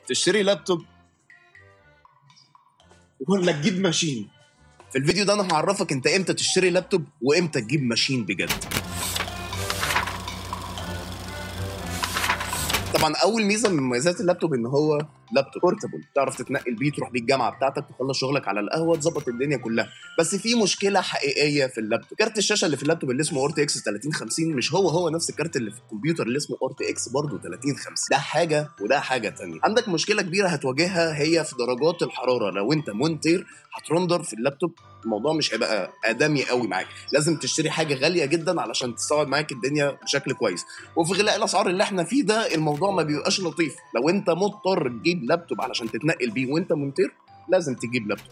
تشتري لابتوب ولا تجيب ماشين في الفيديو ده انا هعرفك انت امتى تشتري لابتوب وامتى تجيب ماشين بجد طبعا اول ميزه من مميزات اللابتوب ان هو لابتوب بورتبل تعرف تتنقل بيه تروح بيه الجامعه بتاعتك تخلص شغلك على القهوه تظبط الدنيا كلها بس في مشكله حقيقيه في اللابتوب كارت الشاشه اللي في اللابتوب اللي اسمه اورت اكس 3050 مش هو هو نفس الكارت اللي في الكمبيوتر اللي اسمه اورت اكس برضه 3050 ده حاجه وده حاجه تانية عندك مشكله كبيره هتواجهها هي في درجات الحراره لو انت مونتير هترندر في اللابتوب الموضوع مش هيبقى ادمي قوي معاك لازم تشتري حاجه غاليه جدا علشان تستوعب معاك الدنيا بشكل كويس وفي غلاء الاسعار اللي احنا فيه ده الموضوع ما بيبقاش لطيف لو انت مضطر تجيب لابتوب علشان تتنقل بيه وانت مونتير لازم تجيب لابتوب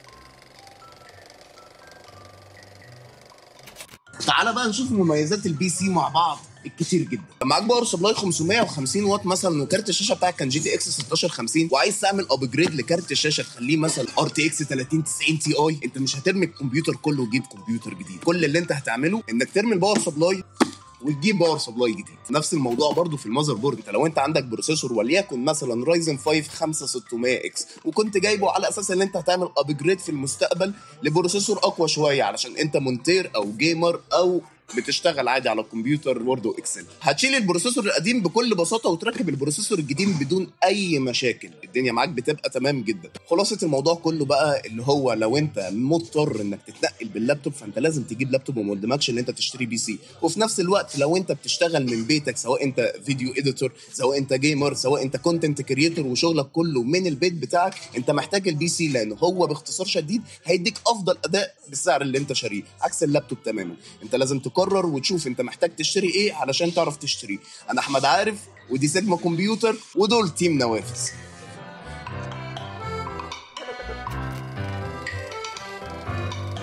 تعالى بقى نشوف مميزات البي سي مع بعض الكتير جدا معاك باور سبلاي 550 واط مثلا وكارت الشاشه بتاعك كان جي تي اكس 1650 وعايز تعمل ابجريد لكارت الشاشه تخليه مثلا ار تي اكس 3090 تي اي انت مش هترمي الكمبيوتر كله وتجيب كمبيوتر جديد كل اللي انت هتعمله انك ترمي الباور سبلاي وتجيب باور سبلاي جديد نفس الموضوع برضو في المذر بورد انت لو انت عندك بروسيسور وليكن مثلا رايزن 5 5600 اكس وكنت جايبه على اساس ان انت هتعمل ابجريد في المستقبل لبروسيسور اقوى شويه علشان انت مونتير او جيمر او بتشتغل عادي على الكمبيوتر وورد واكسل هتشيل البروسيسور القديم بكل بساطه وتركب البروسيسور الجديد بدون اي مشاكل الدنيا معاك بتبقى تمام جدا خلاصه الموضوع كله بقى اللي هو لو انت مضطر انك تتنقل باللابتوب فانت لازم تجيب لابتوب وما قدامكش ان انت تشتري بي سي وفي نفس الوقت لو انت بتشتغل من بيتك سواء انت فيديو اديتور سواء انت جيمر سواء انت كونتنت كريتور وشغلك كله من البيت بتاعك انت محتاج البي سي لان هو باختصار شديد هيديك افضل اداء بالسعر اللي انت شاريه عكس اللابتوب تماما انت لازم تقرر وتشوف انت محتاج تشتري ايه علشان تعرف تشتريه انا احمد عارف ودي سيجما كمبيوتر ودول تيم نوافذ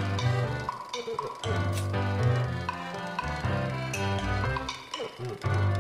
Thank you.